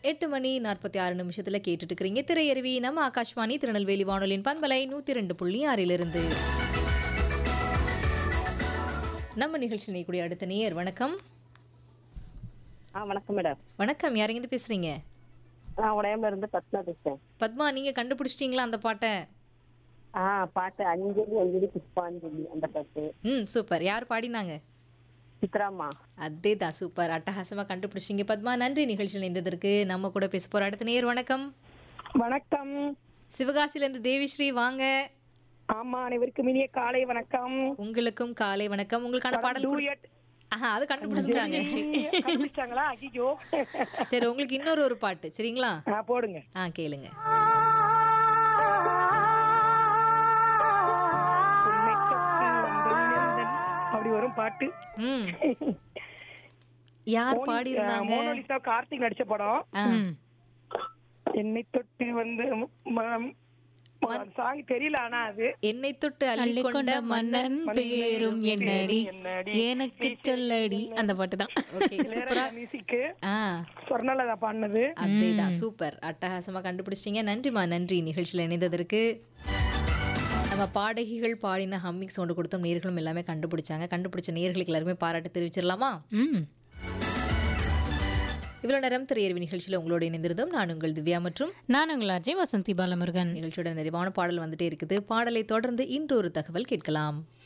எட்டு மணி நாற்பத்தி ஆறு நிமிஷத்துல கேட்டுட்டு இருக்கிறீங்க திரையருவி நம்ம ஆகாஷ்வாணி திருநெல்வேலி வானொலியின் பண்பலை நூத்தி ரெண்டு புள்ளி ஆறிலிருந்து நம்ம நிகழ்ச்சி நீக்கூடிய அடுத்த நேயர் வணக்கம் ஆ வணக்கம் மேடம் வணக்கம் யாருங்க பேசுறீங்க நான் உடையம்ல இருந்து பத்மா பேசுறேன் பத்மா நீங்க கண்டுபிடிச்சிட்டீங்களா அந்த பாட்டை ஆ பாட்டு அஞ்சலி அஞ்சலி புஷ்பாஞ்சலி அந்த பாட்டு ம் சூப்பர் யார் பாடினாங்க சித்ராமா அதே தான் சூப்பர் அட்டகாசமா கண்டுபிடிச்சிங்க பத்மா நன்றி நிகழ்ச்சியில் இருந்ததற்கு நம்ம கூட பேச போற அடுத்த நேயர் வணக்கம் வணக்கம் சிவகாசில இருந்து தேவிஸ்ரீ வாங்க ஆமா அனைவருக்கும் இனிய காலை வணக்கம் உங்களுக்கும் காலை வணக்கம் உங்களுக்கான பாடல் கொடு- டூயட் ஆஹா அது கண்டுபிடிச்சிட்டாங்க கண்டுபிடிச்சாங்களா ஐயோ சரி உங்களுக்கு இன்னொரு ஒரு பாட்டு சரிங்களா ஆ போடுங்க ஆ கேளுங்க உன்னை தொட்டு வந்தேன் நெஞ்சன். அப்படி வரும் பாட்டு ம் யார் பாடி இருந்தாங்க மோனோலிசா கார்த்திக் நடிச்ச படம் என்னை தொட்டு வந்து சாங் தெரியல ஆனா அது என்னை தொட்டு அள்ளிக்கொண்ட மன்னன் பேரும் என்னடி எனக்கு சொல்லடி அந்த பாட்டு தான் ஓகே சூப்பரா மியூசிக்கு ஆ சொர்ணலதா பாடினது அதேதான் சூப்பர் அட்டகாசமா கண்டுபிடிச்சிட்டீங்க நன்றிமா நன்றி நிகழ்ச்சியில் இணைந்ததற்கு நம்ம பாடகிகள் பாடின ஹம்மிங் சவுண்டு கொடுத்தோம் நேர்களும் எல்லாமே கண்டுபிடிச்சாங்க கண்டுபிடிச்ச நேர்களுக்கு எல்லாருமே பாராட்டு தெரிவிச்சிடலாமா ம் இவ்வளோ நேரம் திரையறிவு நிகழ்ச்சியில் உங்களோட இணைந்திருந்தோம் நான் உங்கள் திவ்யா மற்றும் நான் உங்கள் அஜய் வசந்தி பாலமுருகன் நிகழ்ச்சியோட நிறைவான பாடல் வந்துட்டே இருக்குது பாடலை தொடர்ந்து இன்று ஒரு தகவல் கேட்கலாம்